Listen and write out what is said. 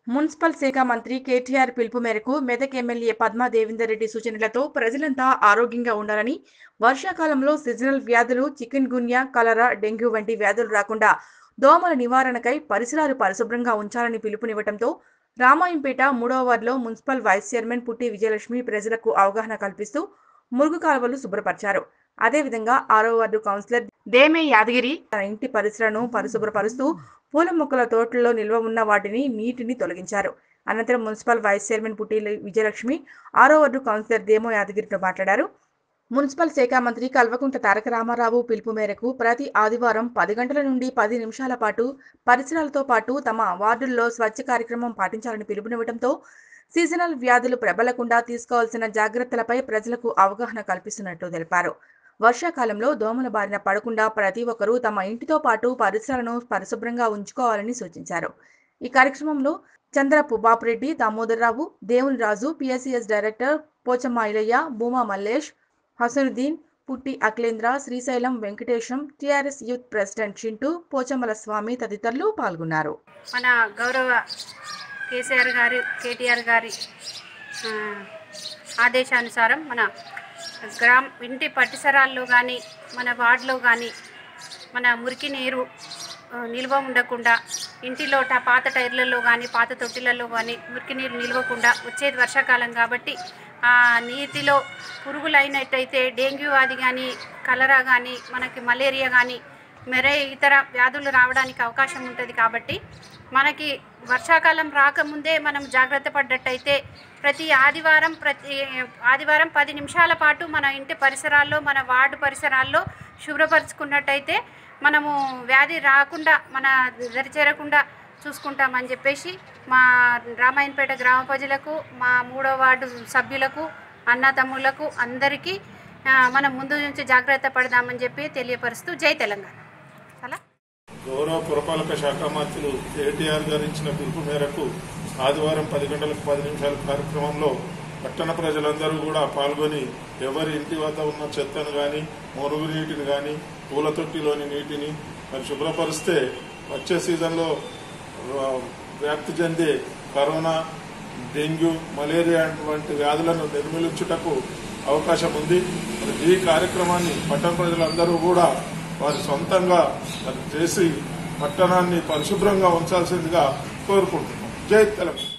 municipal శాఖ మంత్రి కేటీఆర్ పిలుపు మేరకు మెదక్ ఎమ్మెల్యే పద్మా దేవేందర్ రెడ్డి సూచనలతో ప్రజలంతా ఆరోగ్యంగా ఉండాలని వర్షాకాలంలో సీజనల్ వ్యాధులు చికెన్ గున్యా కలరా డెంగ్యూ వంటి వ్యాధులు రాకుండా దోమల నివారణకై పరిసరాలు పరిశుభ్రంగా ఉంచాలని పిలుపునివ్వడంతో రామాయంపేట మూడవ వార్డులో మున్సిపల్ వైస్ చైర్మన్ పుట్టి విజయలక్ష్మి ప్రజలకు అవగాహన కల్పిస్తూ మురుగు కాలువలు శుభ్రపరిచారు అదేవిధంగా ఆరో వార్డు కౌన్సిలర్ దేమే యాదగిరి తన ఇంటి పరిసరాలను పరిశుభ్రపరుస్తూ పూల మొక్కల తోటల్లో నిల్వ ఉన్న వాటిని నీటిని తొలగించారు అనంతరం మున్సిపల్ వైస్ చైర్మన్ పుట్టి విజయలక్ష్మి ఆరో వార్డు కౌన్సిలర్ దేమో యాదగిరితో మాట్లాడారు మున్సిపల్ శాఖ మంత్రి కల్వకుంట్ల తారక రామారావు పిలుపు మేరకు ప్రతి ఆదివారం పది గంటల నుండి పది నిమిషాల పాటు పరిసరాలతో పాటు తమ వార్డుల్లో స్వచ్ఛ కార్యక్రమం పాటించాలని పిలుపునివ్వడంతో సీజనల్ వ్యాధులు ప్రబలకుండా తీసుకోవాల్సిన జాగ్రత్తలపై ప్రజలకు అవగాహన కల్పిస్తున్నట్లు తెలిపారు వర్షాకాలంలో దోమల బారిన పడకుండా ప్రతి ఒక్కరూ తమ ఇంటితో పాటు పరిసరాలను పరిశుభ్రంగా ఉంచుకోవాలని సూచించారు ఈ కార్యక్రమంలో చంద్రపు బాపురెడ్డి దామోదర్రావు దేవుని Raju PSCS director Pochamma Ilaiah Bhuma Mallesh Hasanuddin Putti Akhilendra Srisailam Venkatesham TRS youth president Chintu పోచమ్మల స్వామి తదితరులు పాల్గొన్నారు మన గౌరవ కేసీఆర్ గారి కేటీఆర్ గారి ఆ, ఆదేశానుసారం మన గ్రామ ఇంటి పరిసరాల్లో కానీ మన వార్డులో కానీ మన మురికి నీరు ఆ, నిల్వ ఉండకుండా ఇంటిలో ట- పాత టైర్లలో కానీ పాత తొట్టిలలో కానీ మురికి నీరు నిల్వకుండా వచ్చేది వర్షాకాలం కాబట్టి ఆ నీటిలో పురుగులు అయినట్టయితే డెంగ్యూ వ్యాధి కానీ కలరా కానీ మనకి మలేరియా కానీ మరే ఇతర వ్యాధులు రావడానికి అవకాశం ఉంటుంది కాబట్టి మనకి వర్షాకాలం రాకముందే మనం జాగ్రత్త పడ్డట్టయితే ప్రతి ఆదివారం ప్రతి ఆదివారం పది నిమిషాల పాటు మన ఇంటి పరిసరాల్లో మన వార్డు పరిసరాల్లో శుభ్రపరచుకున్నట్టయితే మనము వ్యాధి రాకుండా మన దరి చేరకుండా చూసుకుంటామని చెప్పేసి మా రామాయణపేట గ్రామ ప్రజలకు మా మూడో వార్డు సభ్యులకు అన్న తమ్ముళ్లకు అందరికీ ఆ, మనం ముందు నుంచి జాగ్రత్త పడదామని చెప్పి తెలియపరుస్తూ జై తెలంగాణ అలా గౌరవ పురపాలక శాఖ మంత్రులు కేటీఆర్ గారు ఇచ్చిన పిలుపు మేరకు ఆదివారం పది గంటలకు పది నిమిషాల కార్యక్రమంలో పట్టణ ప్రజలందరూ కూడా పాల్గొని ఎవరి ఇంటి వద్ద ఉన్న చెత్తను కానీ మురుగు నీటిని కానీ పూల తొట్టిలోని నీటిని మరి శుభ్రపరిస్తే వచ్చే సీజన్లో ఆ, వ్యాప్తి చెందే కరోనా డెంగ్యూ మలేరియా వంటి వ్యాధులను నిర్మూలించుటకు అవకాశం ఉంది మరి ఈ కార్యక్రమాన్ని పట్టణ ప్రజలందరూ కూడా వారి సొంతంగా మరి చేసి పట్టణాన్ని పరిశుభ్రంగా ఉంచాల్సిందిగా కోరుకుంటున్నాం జై తెలంగాణ